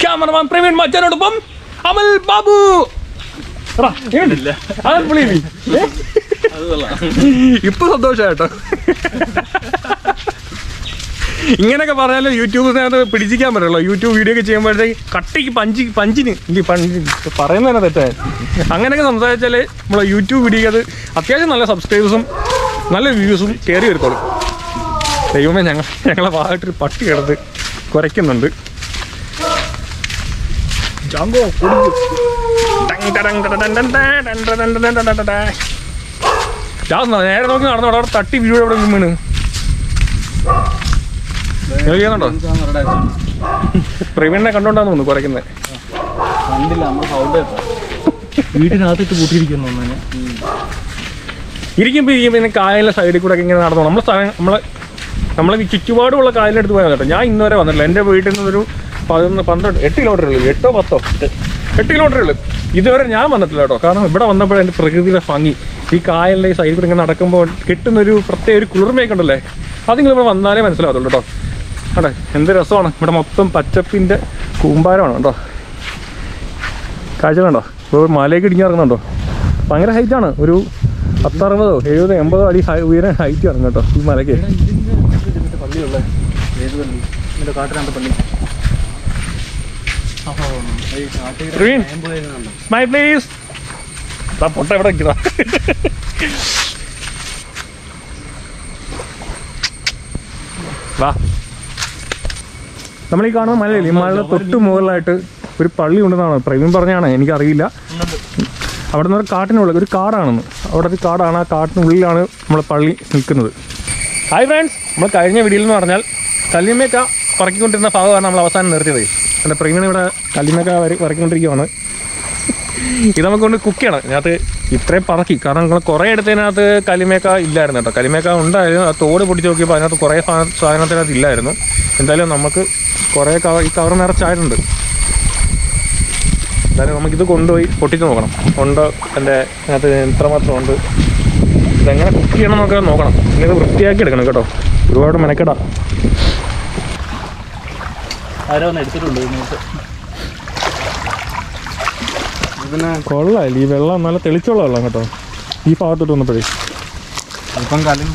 Cameraman Praveen മച്ചാനോടൊപ്പം അമൽ ബാബു എടാ, എങ്ങനെയുണ്ട്? അമൽ പുള്ളിയില്ലേ? ഏ? ഇപ്പൊ സന്തോഷാട്ടോ ഇങ്ങനെയൊക്കെ പറഞ്ഞാലും യൂട്യൂബിനകത്ത് പിടിച്ചിരിക്കാൻ പറ്റുള്ളൂ യൂട്യൂബ് വീഡിയോ ഒക്കെ ചെയ്യുമ്പോഴത്തേക്ക് കട്ടിക്ക് പഞ്ച് പഞ്ചിന് ഇല്ല പഞ്ച് പറയുന്നതന്നെ തെറ്റേ അങ്ങനെയൊക്കെ സംസാരിച്ചാൽ നമ്മളെ യൂട്യൂബ് വീഡിയോക്ക് അത് അത്യാവശ്യം നല്ല സബ്സ്ക്രൈബേഴ്സും നല്ല വ്യൂസും കയറി വരുത്തോളും ദൈവമേ ഞങ്ങൾ ഞങ്ങളെ ഭാഗത്തൊരു പട്ടി കിടന്ന് കുരയ്ക്കുന്നുണ്ട് ജാങ്കോ കൊടുക്കു നേരെ നോക്കി നടന്നു അവിടെ തട്ടി വീട് അവിടെ വീണ് നിങ്ങൾ ചെയ്യുന്നുണ്ടോ പ്രവീണിനെ കണ്ടോണ്ടാന്ന് തോന്നുന്നു കുറയ്ക്കുന്നത് കണ്ടില്ല നമ്മൾ സൗണ്ട് കേട്ടോ വീട്ടിനകത്തിട്ട് കൂട്ടിയിരിക്കുന്നു ഒന്നെ ഇരിക്കുമ്പോൾ ഇരിക്കുമ്പോൾ ഇങ്ങനെ കായലിൻ്റെ സൈഡിൽ കൂടെ ഒക്കെ ഇങ്ങനെ നടന്നു നമ്മളെ സ്ഥലം നമ്മളെ നമ്മളെ ഈ ചുറ്റുപാടുമുള്ള കായലിൻ്റെ അടുത്ത് പോയാൽ കേട്ടോ ഞാൻ ഇന്നുവരെ വന്നിട്ടില്ല എൻ്റെ വീട്ടിൽ നിന്നൊരു പതിനൊന്ന് പന്ത്രണ്ട് എട്ട് കിലോമീറ്റർ ഉള്ളൂ എട്ടോ പത്തോ എട്ട് കിലോമീറ്റർ ഉള്ളൂ ഇതുവരെ ഞാൻ വന്നിട്ടില്ല കേട്ടോ കാരണം ഇവിടെ വന്നപ്പോൾ എൻ്റെ പ്രകൃതിയിലെ ഭംഗി ഈ കായലിൻ്റെ ഈ സൈഡിൽ കൂടെ ഇങ്ങനെ നടക്കുമ്പോൾ കിട്ടുന്നൊരു പ്രത്യേക ഒരു കുളിർമയൊക്കെ ഉണ്ടല്ലേ അത് നിങ്ങൾ ഇവിടെ വന്നാലേ മനസ്സിലാവത്തുള്ളൂ കേട്ടോ അതെ എന്ത് രസമാണ് ഇവിടെ മൊത്തം പച്ചപ്പിൻ്റെ കൂമ്പാരമാണ് കേട്ടോ കാഴ്ച കണ്ടോ ഇപ്പോൾ മലയൊക്കെ ഇടിഞ്ഞ് ഇറങ്ങുന്നുണ്ടോ ഭയങ്കര ഹൈറ്റാണ് ഒരു പത്തറുപതോ എഴുപതോ എൺപതോ അടി ഹൈ ഉയരം ഹൈറ്റ് ഇറങ്ങും കേട്ടോ ഈ മലയ്ക്ക് പള്ളിയുള്ള ഏത് പള്ളി ഇതിന്റെ കാട്ടിനകത്ത് പള്ളി ഈ കാട്ടിൽ പ്രവീൺ സ്മൈൽ പ്ലീസ് പൊട്ട എവിടെ നിൽക്കുന്ന വാ നമ്മൾ ഈ കാണുന്ന മലയില്ലേ ഈ മലയുടെ തൊട്ട് മുകളിലായിട്ട് ഒരു പള്ളി ഉണ്ടെന്നാണ് പ്രവീൺ പറഞ്ഞാണ് എനിക്കറിയില്ല അവിടെ നിന്ന് ഒരു കാട്ടിനുള്ളിൽ ഒരു കാടാണെന്ന് അവിടെ ഒരു കാടാണ് ആ കാട്ടിനുള്ളിലാണ് നമ്മളെ പള്ളി നിൽക്കുന്നത് ഹായ് ഫ്രണ്ട്സ് നമ്മൾ കഴിഞ്ഞ വീഡിയോയിൽ എന്ന് പറഞ്ഞാൽ കല്ലിമേക്ക പറക്കിക്കൊണ്ടിരുന്ന ഭാഗമാണ് നമ്മൾ അവസാനം നിർത്തിയത് എൻ്റെ പ്രവീൺ ഇവിടെ കല്ലിമേക്ക വര പറക്കിക്കൊണ്ടിരിക്കുകയാണ് ഇത് നമുക്ക് കൊണ്ട് കുക്ക് ചെയ്യണം ഇതിനകത്ത് ഇത്രയും പറക്കി കാരണം നിങ്ങൾ കുറേ എടുത്തതിനകത്ത് കലിമേക്ക ഇല്ലായിരുന്നു കേട്ടോ കലിമേക്ക ഉണ്ടായിരുന്നു ആ തോട് പൊടിച്ച് നോക്കിയപ്പോൾ അതിനകത്ത് കുറേ സാ- സാധനത്തിനകത്ത് ഇല്ലായിരുന്നു എന്തായാലും നമുക്ക് കുറേ കവർ ഈ കവർ നിറച്ചായിട്ടുണ്ട് എന്തായാലും നമുക്കിത് കൊണ്ടുപോയി പൊട്ടിച്ച് നോക്കണം ഉണ്ട് എൻ്റെ അതിനകത്ത് എത്രമാത്രം ഉണ്ട് ഇതെങ്ങനെ കുക്ക് ചെയ്യണം എന്നൊക്കെ നോക്കണം ഇനി ഇത് വൃത്തിയാക്കി എടുക്കണം കേട്ടോ ഒരുപാട് മെനക്കെടാ ആരോ ഒന്ന് എടുത്തിട്ടുണ്ട് നേരത്തെ ഇതിന് കൊള്ളാം ഈ വെള്ളം നല്ല തെളിച്ചുള്ള വെള്ളം കേട്ടോ ഈ ഭാഗത്തോട്ട് വന്നപ്പോഴേ ഇപ്പം കലം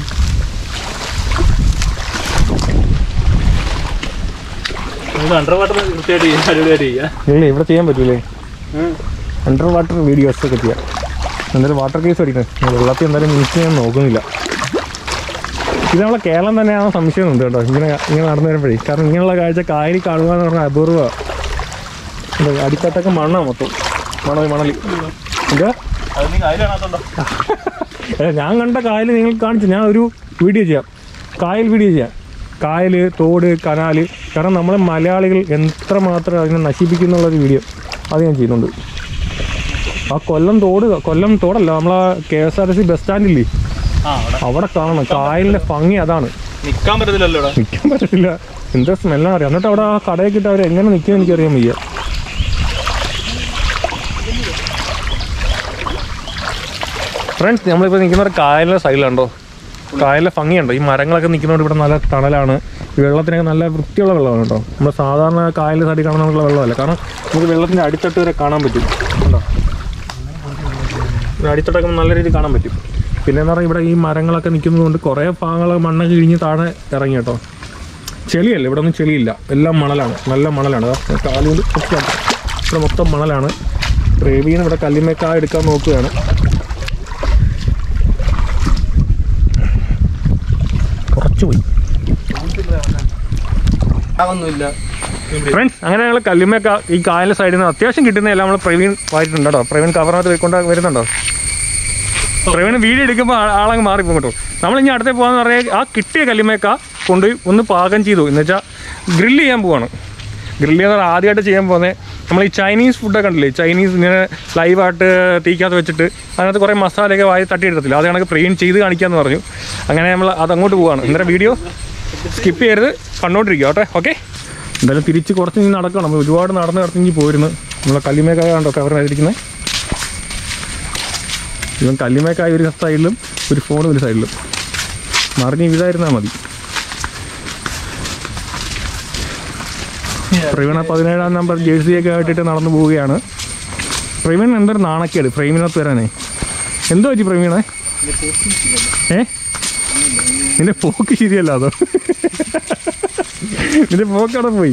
അണ്ടർ വാട്ടർ വൃത്തിയായിട്ട് ചെയ്യാം അടിപൊളിയായിട്ട് ചെയ്യാം ഇല്ല ഇവിടെ ചെയ്യാൻ പറ്റൂലേ അണ്ടർ വാട്ടർ വീഡിയോസ് ഒക്കെ ചെയ്യാം എന്തായാലും വാട്ടർ കേസ് അടിക്കുന്നത് വെള്ളത്തിൽ എന്തായാലും മിസ് ചെയ്യാൻ നോക്കുന്നില്ല ഇത് നമ്മളെ കേരളം തന്നെയാണോ സംശയമുണ്ട് കേട്ടോ ഇങ്ങനെ ഇങ്ങനെ നടന്നു വരുമ്പോഴേ കാരണം ഇങ്ങനെയുള്ള കാഴ്ച കായലിൽ കാണുക എന്ന് പറഞ്ഞാൽ അപൂർവമാണ് അടിത്തട്ടൊക്കെ മണ്ണാണ് മൊത്തം മണൽ മണലി എന്താ അത് നീ അതിലാണത്തുണ്ടോ അല്ല ഞാൻ കണ്ട കായൽ നിങ്ങൾ കാണിച്ചു ഞാൻ ഒരു വീഡിയോ ചെയ്യാം കായൽ വീഡിയോ ചെയ്യാം കായൽ തോട് കനാല് കാരണം നമ്മളെ മലയാളികൾ എത്രമാത്രം അതിനെ നശിപ്പിക്കുന്നുള്ള ഒരു വീഡിയോ അത് ഞാൻ ചെയ്യുന്നുണ്ട് ആ കൊല്ലം തോട് കൊല്ലം തോടല്ല നമ്മളെ K S R T C bus സ്റ്റാൻഡില്ലേ ആ അവിടെ അവിടെ കാണണം കായലിൻ്റെ ഭംഗി അതാണ് നിക്കാൻ പറ്റത്തില്ലല്ലോ ഇവിടെ നിൽക്കാൻ പറ്റത്തില്ല എന്താ സ്മെല്ലാണ് അറിയാം എന്നിട്ട് അവിടെ ആ കടയൊക്കെ ഇട്ട് അവർ എങ്ങനെ നിൽക്കും എനിക്കറിയാൻ വയ്യ ഫ്രണ്ട്സ് നമ്മളിപ്പോൾ നിൽക്കുന്ന ഒരു കായലിൻ്റെ സൈഡിലുണ്ടോ കായലിലെ ഭംഗിയുണ്ടോ ഈ മരങ്ങളൊക്കെ നിൽക്കുന്നതുകൊണ്ട് ഇവിടെ നല്ല തണലാണ് ഈ വെള്ളത്തിനൊക്കെ നല്ല വൃത്തിയുള്ള വെള്ളമാണ് കേട്ടോ നമ്മൾ സാധാരണ കായലിൻ്റെ സൈഡിൽ കാണുന്ന നമുക്കുള്ള വെള്ളമല്ല കാരണം നമുക്ക് വെള്ളത്തിൻ്റെ അടിത്തട്ട് വരെ കാണാൻ പറ്റും കണ്ടോ ഇവിടെ അടിത്തട്ടൊക്കെ നല്ല രീതിയിൽ കാണാൻ പറ്റും പിന്നെ എന്ന് പറഞ്ഞാൽ ഇവിടെ ഈ മരങ്ങളൊക്കെ നിൽക്കുന്നത് കൊണ്ട് കുറേ ഭാഗങ്ങൾ മണ്ണൊക്കെ ഇഴിഞ്ഞ് താഴെ ഇറങ്ങി കേട്ടോ ചെളിയല്ല ഇവിടെ ഒന്നും ചെളിയില്ല എല്ലാം മണലാണ് നല്ല മണലാണ് ദാ കാലുകൊണ്ട് കുത്തിയാട്ടെ. ഇവിടെ മൊത്തം മണലാണ് പ്രേമീന് ഇവിടെ കല്ലിമേക്ക എടുക്കാൻ നോക്കുകയാണ് കുറച്ച് പോയി ഒന്നുമില്ല ഫ്രണ്ട്സ് അങ്ങനെ ഞങ്ങൾ കല്ലിമേക്ക ഈ കായലിൻ്റെ സൈഡിൽ നിന്ന് അത്യാവശ്യം കിട്ടുന്ന എല്ലാം നമ്മൾ പ്രവീൺ വായിട്ടുണ്ട് കേട്ടോ പ്രവീൺ കവറിനകത്ത് പോയിക്കൊണ്ട് വരുന്നുണ്ടോ പ്രവീൺ വീഡിയോ എടുക്കുമ്പോൾ ആ- ആളങ്ങ് മാറിപ്പോകും കേട്ടോ നമ്മൾ ഇനി അടുത്തേ പോകാന്ന് പറഞ്ഞാൽ ആ കിട്ടിയ കല്ലിമേക്ക കൊണ്ടുപോയി ഒന്ന് പാകം ചെയ്തു എന്ന് വെച്ചാൽ ഗ്രില്ല് ചെയ്യാൻ പോവാണ് ഗ്രില്ല് ചെയ്യുന്നത് ആദ്യമായിട്ട് ചെയ്യാൻ പോകുന്നത് നമ്മൾ ഈ ചൈനീസ് ഫുഡൊക്കെ കണ്ടില്ലേ ചൈനീസ് ഇങ്ങനെ ലൈവായിട്ട് തീക്കകത്ത് വെച്ചിട്ട് അതിനകത്ത് കുറേ മസാലയൊക്കെ വായി തട്ടിയെടുത്തില്ല അത് കണക്ക് പ്രീൻ ചെയ്ത് കാണിക്കാമെന്ന് പറഞ്ഞു അങ്ങനെ നമ്മൾ അത് അങ്ങോട്ട് പോവാണ് ഇന്നലെ വീഡിയോ സ്കിപ്പ് ചെയ്യരുത് കണ്ടോണ്ടിരിക്കുക ഓട്ടെ ഓക്കെ എന്തായാലും തിരിച്ച് കുറച്ച് ഇനി നടക്കണം നമ്മൾ ഒരുപാട് നടന്ന് നടത്തിങ്ങി പോയിരുന്നു നമ്മളെ കല്ലിമേക്കായ കണ്ടോ കവറിനായിരിക്കുന്നത് ഇവൻ കല്ലിമേക്കായ ഒരു സൈഡിലും ഒരു ഫോൺ ഒരു സൈഡിലും മറിഞ്ഞ് ഇതായിരുന്നാൽ മതി പ്രവീണ പതിനേഴാം നമ്പർ ജേഴ്സിയൊക്കെ ഇട്ടിട്ട് നടന്നു പോവുകയാണ് പ്രവീൺ എന്തൊരു നാണക്കേട് ഫ്രെയിമിനകത്ത് വരാനേ എന്തോ പറ്റി പ്രവീണേ ഏ നിന്റെ പോക്ക് ശരിയല്ല അതോ നിന്റെ പോക്കവിടെ പോയി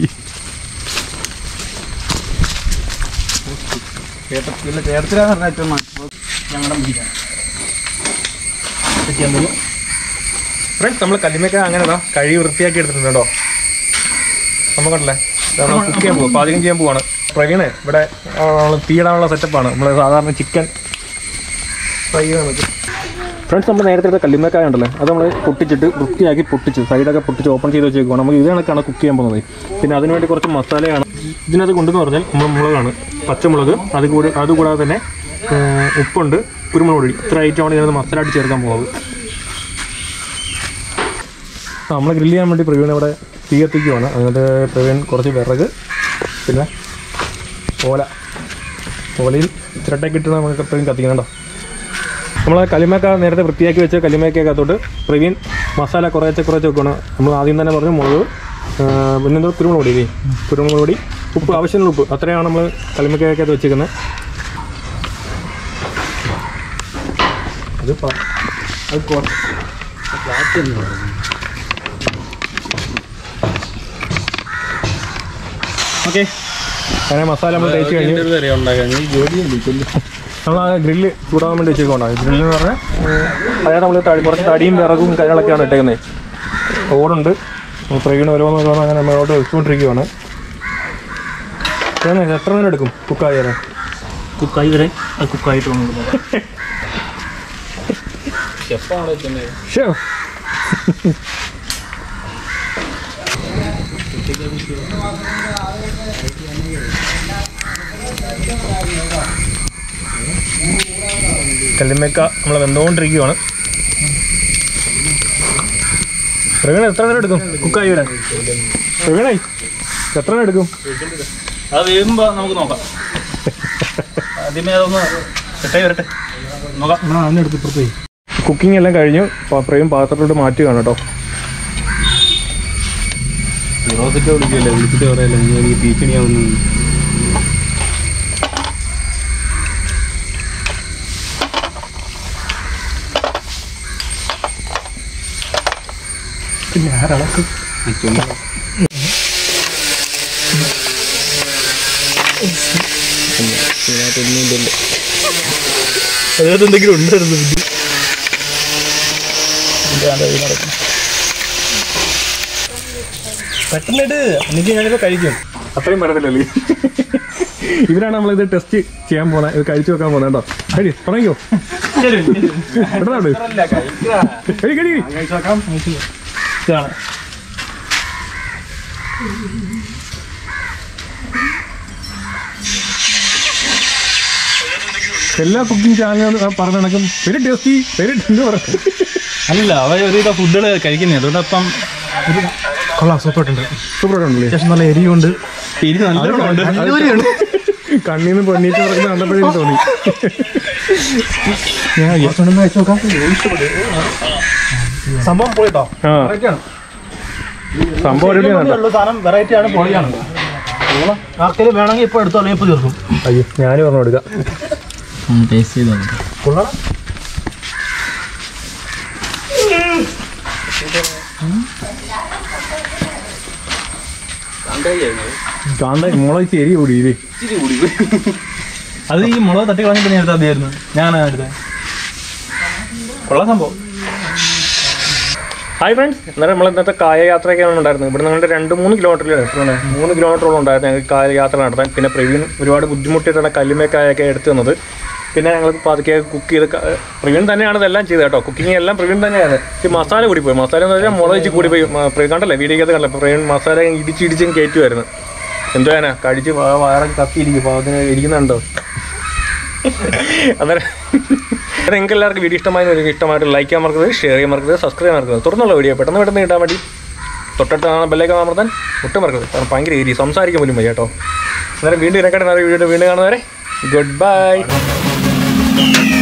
ചേർത്തിലാന്ന് പറഞ്ഞാൽ ഏറ്റവും ഞങ്ങളുടെ മുന്നിലാണ് ചെയ്യാൻ പോകും ഫ്രണ്ട്സ് നമ്മൾ കല്ലിമൊക്കെ അങ്ങനെ ഇതാ കഴുകി വൃത്തിയാക്കി എടുത്തിട്ടുണ്ട് കേട്ടോ നമ്മൾ കണ്ടല്ലേ നമ്മൾ കുക്ക് ചെയ്യാൻ പോകും പാചകം ചെയ്യാൻ പോവാണ് പ്രവീണ് ഇവിടെ ആ, നമ്മള് തീയിടാനുള്ള സെറ്റപ്പാണ് നമ്മൾ സാധാരണ ചിക്കൻ ഫ്രൈ ചെയ്യാൻ ഫ്രണ്ട്സ് നമ്മൾ നേരത്തെ എടുത്ത കല്ലിമക്കായ ഉണ്ടല്ലോ അത് നമ്മൾ പൊട്ടിച്ചിട്ട് വൃത്തിയാക്കി പൊട്ടിച്ച് സൈഡൊക്കെ പൊട്ടിച്ച് ഓപ്പൺ ചെയ്ത് വെച്ചേക്കുവാണ് നമുക്ക് ഇത് കണക്കാണ് കുക്ക് ചെയ്യാൻ പോകുന്നത് പിന്നെ അതിനുവേണ്ടി കുറച്ച് മസാലയാണ് ഇതിനകത്ത് കൊണ്ടെന്ന് പറഞ്ഞാൽ നമ്മൾ മുളകാണ് പച്ചമുളക് അത് കൂടി അതുകൂടാതെ തന്നെ ആ, ഉപ്പുണ്ട് കുരുമുളക് പൊടി ഇത്ര ഐറ്റമാണ് ഇതിനകത്ത് മസാല ആയിട്ട് ചേർക്കാൻ പോകുന്നത് നമ്മൾ ഗ്രില്ല് ചെയ്യാൻ വേണ്ടി പ്രവീൺ ഇവിടെ തീ കത്തിക്കുവാണ് അതിനകത്ത് പ്രവീൺ കുറച്ച് വിറക് പിന്നെ ഓല ഓലയിൽ ചിരട്ടയൊക്കെ ഇട്ട് നമുക്ക് പ്രവീൺ കത്തിക്കുന്നുണ്ടോ നമ്മൾ കലിമക്ക നേരത്തെ വൃത്തിയാക്കി വെച്ച കലിമക്കകത്തോട്ട് പ്രവീൺ മസാല കുറേശ്ശെ കുറേശ്ശെ വെക്കണം നമ്മൾ ആദ്യം തന്നെ പറഞ്ഞു മുളക് ആ, പിന്നെന്തോ കുരുമുളക് പൊടി ഇല്ലേ കുരുമുളക് പൊടി ഉപ്പ് ആവശ്യമുള്ള ഉപ്പ് അത്രയാണ് നമ്മൾ കലിമക്കകത്ത് വെച്ചേക്കുന്നത് അത് പ- അത് കുറച്ച് ഓക്കെ അങ്ങനെ മസാല നമ്മൾ തേച്ച് കഴിഞ്ഞു നമ്മൾ ആ ഗ്രില്ല് ചൂടാകാൻ വേണ്ടി വെച്ചേക്കൊണ്ടാണ് ഗ്രില്ല് എന്ന് പറഞ്ഞാൽ അതായത് നമ്മൾ തടി കുറച്ച് തടിയും വിറകും കാര്യങ്ങളൊക്കെയാണ് ഇട്ടേക്കുന്നത് ഓടുണ്ട് പ്രവീണ് ഓരോന്ന് ഓരോന്ന് അങ്ങനെ നമ്മളോട്ട് വെച്ചുകൊണ്ടിരിക്കുവാണ് ഏതാ, ഇത് എത്ര നേരം എടുക്കും കുക്കായി വരാൻ കുക്കായി വരെ അത് കുക്കായിട്ട് വന്നു ഷെഫാണ് തന്നെ ഷോ കല്ലിമേക്ക നമ്മൾ വെന്തുകൊണ്ടിരിക്കുവാണ് പ്രവീണ എത്ര നേരം എടുക്കും കുക്കായി വരാൻ പ്രവീണേ എത്ര നേരം എടുക്കും അത് വീഴുമ്പോ നമുക്ക് നോക്കാം ആദ്യമേ അതൊന്ന് സെറ്റായി വരട്ടെ നോക്കാം അതിനെടുത്ത് ഇപ്പുറത്ത് പോയി കുക്കിംഗ് എല്ലാം കഴിഞ്ഞു പ- പ്രവീൺ പാത്രത്തിലോട്ട് മാറ്റുകയാണ് കേട്ടോ ഫിറോസൊക്കെ വിളിക്കുമല്ലേ വിളിച്ചിട്ട് പറയല്ലേ നിങ്ങൾ എനിക്ക് ഭീഷണിയാവുന്നു പിന്നെ ആരളക്കും അതിനകത്ത് എന്തെങ്കിലും ഉണ്ടായിരുന്നു പെട്ടെന്നിട്ട് എനിക്ക് ഞാനിപ്പോൾ കഴിക്കും അത്രയും പറ്റത്തില്ലല്ലേ ഇതിനാണ് നമ്മളിത് ടെസ്റ്റ് ചെയ്യാൻ പോകുന്നത് ഇത് കഴിച്ചു വെക്കാൻ പോകുന്നത് കേട്ടോ കഴി തുടങ്ങിക്കോ പെട്ടെന്നുണ്ട് കഴി കഴി ഇതാണ് എല്ലാ കുക്കിംഗ് ചാനലും പറഞ്ഞ കണക്കും വെരി ടേസ്റ്റി വെരി എന്ത് പറയുക അല്ല അവ ഒരുവിധ ഫുഡുകൾ കഴിക്കുന്നത് അതുകൊണ്ട് അപ്പം കൊള്ളാം സൂപ്പറായിട്ടുണ്ട് സൂപ്പറായിട്ടുണ്ടല്ലേ അത്യാവശ്യം നല്ല എരിയുണ്ട് എരി നല്ലോണം ഉണ്ട് കണ്ണിൽ നിന്ന് പൊന്നീറ്റ് പറക്കുന്ന കണ്ടപ്പോഴേ തോന്നി സംഭവം പോയിട്ടോ ആ സംഭവം അടിപൊളിയാണ് സാധനം വെറൈറ്റി ആണ് പൊളിയാണ് ആർക്കെങ്കിലും വേണമെങ്കിൽ ഇപ്പോൾ എടുത്തോ അല്ലെങ്കിൽ ഇപ്പോൾ തീർക്കും അയ്യോ ഞാനും പറഞ്ഞു കൊടുക്കാം ടേസ്റ്റ് ചെയ്തോ കൊള്ളണം കാന്ത മുളക് ചെരി കൂടി ഇല്ലേ അത് ഈ മുളക് തട്ടി കളഞ്ഞിട്ട് ഞാൻ എടുത്താൽ മതിയായിരുന്നു ഞാനാണ് എടുത്തത് കൊള്ളാം സംഭവം ഹായ് ഫ്രണ്ട്സ് എന്നാലും നമ്മൾ ഇന്നത്തെ കായ യാത്രയൊക്കെയാണ് ഉണ്ടായിരുന്നത് ഇവിടെ നിന്ന് രണ്ട് മൂന്ന് കിലോമീറ്ററിൽ മൂന്ന് കിലോമീറ്ററോളം ഉണ്ടായിരുന്നു ഞങ്ങൾക്ക് കായ യാത്ര നടത്താൻ പിന്നെ പ്രവീൺ ഒരുപാട് ബുദ്ധിമുട്ടിയിട്ടാണ് കല്ലുമേക്കായൊക്കെ എടുത്തു തന്നത് പിന്നെ ഞങ്ങൾ പതുക്കെ കുക്ക് ചെയ്ത് ക- പ്രവീൺ തന്നെയാണ് ഇതെല്ലാം ചെയ്തത് കേട്ടോ കുക്കിംഗ് എല്ലാം പ്രവീൺ തന്നെയാണ് ഈ മസാല കൂടി പോയി മസാല എന്ന് പറഞ്ഞാൽ മുളക് വെച്ച് കൂടി പോയി മ- പ്രവീൺ കണ്ടല്ലേ വീഡിയോക്കകത്ത് കണ്ടല്ലേ അപ്പോൾ പ്രവീൺ മസാല ഇടിച്ചിടിച്ചും കയറ്റുമായിരുന്നു എന്തോ ഞാനാ കടിച്ച് വ- വയറൊക്കെ കത്തിയിരിക്കും അപ്പോൾ അതിന് ഇരിക്കുന്നുണ്ടോ അന്നേരം നിങ്ങൾക്ക് എല്ലാവർക്കും വീഡിയോ ഇഷ്ടമായി നിങ്ങൾക്ക് ഇഷ്ടമായിട്ട് ലൈക്ക് ചെയ്യാൻ മറക്കരുത് ഷെയർ ചെയ്യാൻ മറക്കരുത് സബ്സ്ക്രൈബ് ചെയ്യാൻ മറക്കരുത് തുറന്നുള്ള വീഡിയോ പെട്ടെന്ന് പെട്ടെന്ന് കിട്ടാൻ വേണ്ടി തൊട്ടടുത്ത് കാണാൻ ബെല്ലേക്ക് അമർത്താൻ ഒട്ടും മറക്കരുത് കാരണം ഭയങ്കര ഏരി സംസാരിക്കാൻ പോലും വയ്യ കേട്ടോ അന്നേരം വീണ്ടും ഇരക്കട്ടെ വീഡിയോ വീണ്ടും കാണുന്നവരെ ഗുഡ് ബൈ